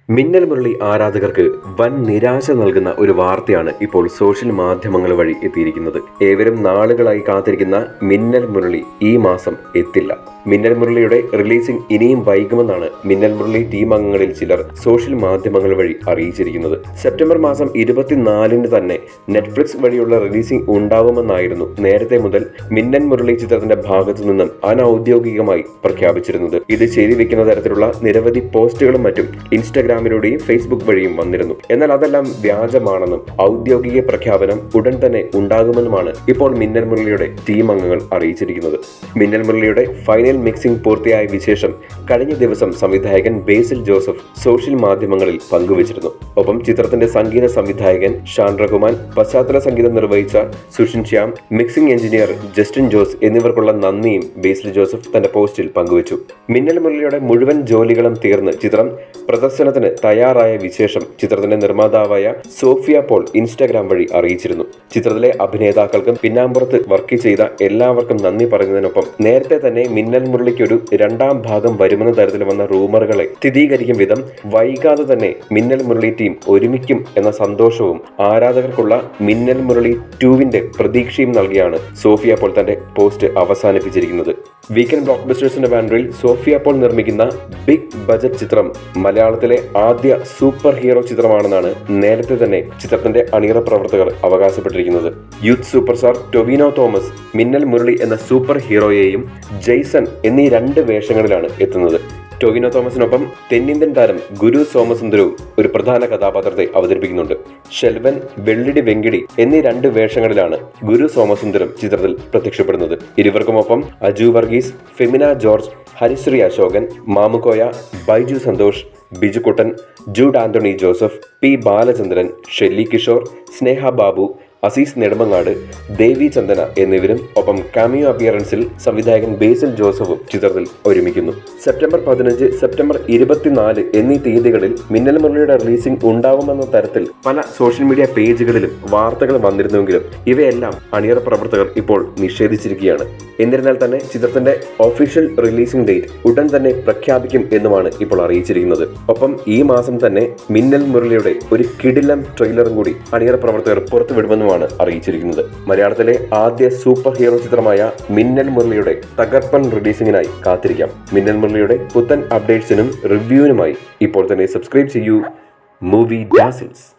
മിന്നൽ മുരളി ആരാധകർക്ക് വൻ നിരാശ നൽകുന്ന ഒരു വാർത്തയാണ് ഇപ്പോൾ സോഷ്യൽ മാധ്യമങ്ങൾ വഴി എത്തിയിരിക്കുന്നത് ഏവരും നാളുകളായി കാത്തിരിക്കുന്ന മിന്നൽ മുരളി ഈ മാസം എത്തില്ല മിന്നൽ മുരളിയുടെ റിലീസിംഗ് ഇനിയും വൈകുമെന്നാണ് മിന്നൽ മുരളി ടീം അംഗങ്ങളിൽ ചിലർ സോഷ്യൽ മാധ്യമങ്ങൾ വഴി അറിയിച്ചിരിക്കുന്നത് സെപ്റ്റംബർ മാസം ഇരുപത്തിനാലിന് തന്നെ നെറ്റ്ഫ്ലിക്സ് വഴിയുള്ള റിലീസിംഗ് ഉണ്ടാവുമെന്നായിരുന്നു നേരത്തെ മുതൽ മിന്നൽ മുരളി ചിത്രത്തിന്റെ ഭാഗത്തു നിന്നും അനൌദ്യോഗികമായി പ്രഖ്യാപിച്ചിരുന്നത് ഇത് ശരിവെക്കുന്ന തരത്തിലുള്ള നിരവധി പോസ്റ്റുകളും മറ്റും ഇൻസ്റ്റഗ്രാമിലൂടെയും ഫേസ്ബുക്ക് വഴിയും വന്നിരുന്നു എന്നാൽ അതെല്ലാം വ്യാജമാണെന്നും ഔദ്യോഗിക പ്രഖ്യാപനം ഉടൻ തന്നെ ഉണ്ടാകുമെന്നുമാണ് ഇപ്പോൾ മിന്നൽ മുരളിയുടെ ടീം അംഗങ്ങൾ അറിയിച്ചിരിക്കുന്നത് മിന്നൽ മുരളിയുടെ ഫൈനൽ മിക്സിംഗ് പൂർത്തിയായ വിശേഷം കഴിഞ്ഞ ദിവസം സംവിധായകൻ ബേസിൽ ജോസഫ് സോഷ്യൽ മാധ്യമങ്ങളിൽ പങ്കുവച്ചിരുന്നു ഒപ്പം ചിത്രത്തിന്റെ സംഗീത സംവിധായകൻ ഷാൻ റഹ്മാൻ പശ്ചാത്തല സംഗീതം നിർവഹിച്ച സുഷിൻ ശ്യാം മിക്സിംഗ് എഞ്ചിനീയർ ജസ്റ്റിൻ ജോസ് എന്നിവർക്കുള്ള നന്ദിയും ബേസിൽ ജോസഫ് തന്റെ പോസ്റ്റിൽ പങ്കുവച്ചു മിന്നൽ മുരളിയുടെ മുഴുവൻ ജോലികളും തീർന്ന് ചിത്രം പ്രദർശനത്തിന് തയ്യാറായ വിശേഷം ചിത്രത്തിന്റെ നിർമ്മാതാവായ സോഫിയ പോൾ ഇൻസ്റ്റാഗ്രാം വഴി അറിയിച്ചിരുന്നു ചിത്രത്തിലെ അഭിനേതാക്കൾക്കും പിന്നാമ്പുറത്ത് വർക്ക് ചെയ്ത എല്ലാവർക്കും നന്ദി പറയുന്നതിനൊപ്പം നേരത്തെ തന്നെ മിന്നൽ മുരളിക്ക് ഒരു രണ്ടാം ഭാഗം വരുമെന്ന തരത്തിൽ വന്ന റൂമറുകളെ സ്ഥിരീകരിക്കും വിധം വൈകാതെ തന്നെ മിന്നൽ മുരളി ടീം ഒരുമിക്കും എന്ന സന്തോഷവും ആരാധകർക്കുള്ള മിന്നൽ മുരളി ടൂവിന്റെ പ്രതീക്ഷയും നൽകിയാണ് സോഫിയ പോൾ തന്റെ പോസ്റ്റ് അവസാനിപ്പിച്ചിരിക്കുന്നത് വീക്കെൻഡ് ബ്ലോക്ക് ബസ്റ്റേഴ്സിന്റെ ബാനറിൽ സോഫിയ പോൾ നിർമ്മിക്കുന്ന ബിഗ് ബജറ്റ് ചിത്രം മലയാളത്തിലെ ആദ്യ സൂപ്പർ ഹീറോ ചിത്രമാണെന്നാണ് നേരത്തെ തന്നെ ചിത്രത്തിന്റെ അണിയറ പ്രവർത്തകർ അവകാശപ്പെട്ടിരിക്കുന്നത് youth super star Tovino Thomas Minnal Murali എന്ന സൂപ്പർ ഹീറോയെയും ജെയ്സൺ എന്നീ രണ്ട് വേഷങ്ങളിലാണ് എത്തുന്നത് ടൊവിനോ തോമസിനൊപ്പം തെന്നിന്ത്യൻ താരം ഗുരു സോമസുന്ദരവും ഒരു പ്രധാന കഥാപാത്രത്തെ അവതരിപ്പിക്കുന്നുണ്ട് ഷെൽവൻ വെള്ളിടി വെങ്കിടി എന്നീ രണ്ട് വേഷങ്ങളിലാണ് ഗുരു സോമസുന്ദരം ചിത്രത്തിൽ പ്രത്യക്ഷപ്പെടുന്നത് ഇരുവർക്കുമൊപ്പം അജു വർഗീസ് ഫെമിന ജോർജ് ഹരിശ്രീ അശോകൻ മാമുക്കോയ ബൈജു സന്തോഷ് ബിജുക്കുട്ടൻ ജൂഡ് ആന്റണി ജോസഫ് പി ബാലചന്ദ്രൻ ഷെല്ലി കിഷോർ സ്നേഹ ബാബു അസീസ് നെടുമങ്ങാട് ദേവി ചന്ദന എന്നിവരും ഒപ്പം കാമിയോ അപ്പിയറൻസിൽ സംവിധായകൻ ബേസിൽ ജോസഫും ചിത്രത്തിൽ ഒരുമിക്കുന്നു സെപ്റ്റംബർ പതിനഞ്ച് സെപ്റ്റംബർ ഇരുപത്തിനാല് എന്നീ തീയതികളിൽ മിന്നൽ മുരളിയുടെ റിലീസിംഗ് ഉണ്ടാവുമെന്ന തരത്തിൽ പല സോഷ്യൽ മീഡിയ പേജുകളിലും വാർത്തകൾ വന്നിരുന്നുവെങ്കിലും ഇവയെല്ലാം അണിയറ പ്രവർത്തകർ ഇപ്പോൾ നിഷേധിച്ചിരിക്കുകയാണ് എന്നിരുന്നാൽ തന്നെ ചിത്രത്തിന്റെ ഒഫീഷ്യൽ റിലീസിംഗ് ഡേറ്റ് ഉടൻ തന്നെ പ്രഖ്യാപിക്കും എന്നുമാണ് ഇപ്പോൾ അറിയിച്ചിരിക്കുന്നത് ഒപ്പം ഈ മാസം തന്നെ മിന്നൽ മുരളിയുടെ ഒരു കിടിലം ട്രെയിലറും കൂടി അണിയറ പ്രവർത്തകർ പുറത്തുവിടുമെന്നുമാണ് അറിയിച്ചിരിക്കുന്നത് മലയാളത്തിലെ ആദ്യ സൂപ്പർ ഹീറോ ചിത്രമായ മിന്നൽ മുരളിയുടെ തകർപ്പൻ റിലീസിംഗിനായി കാത്തിരിക്കാം മിന്നൽ മുരളിയുടെ പുത്തൻ അപ്ഡേറ്റ്സിനും റിവ്യൂവിനുമായി ഇപ്പോൾ തന്നെ സബ്സ്ക്രൈബ് ചെയ്യൂ മൂവി ഡാസിൽസ്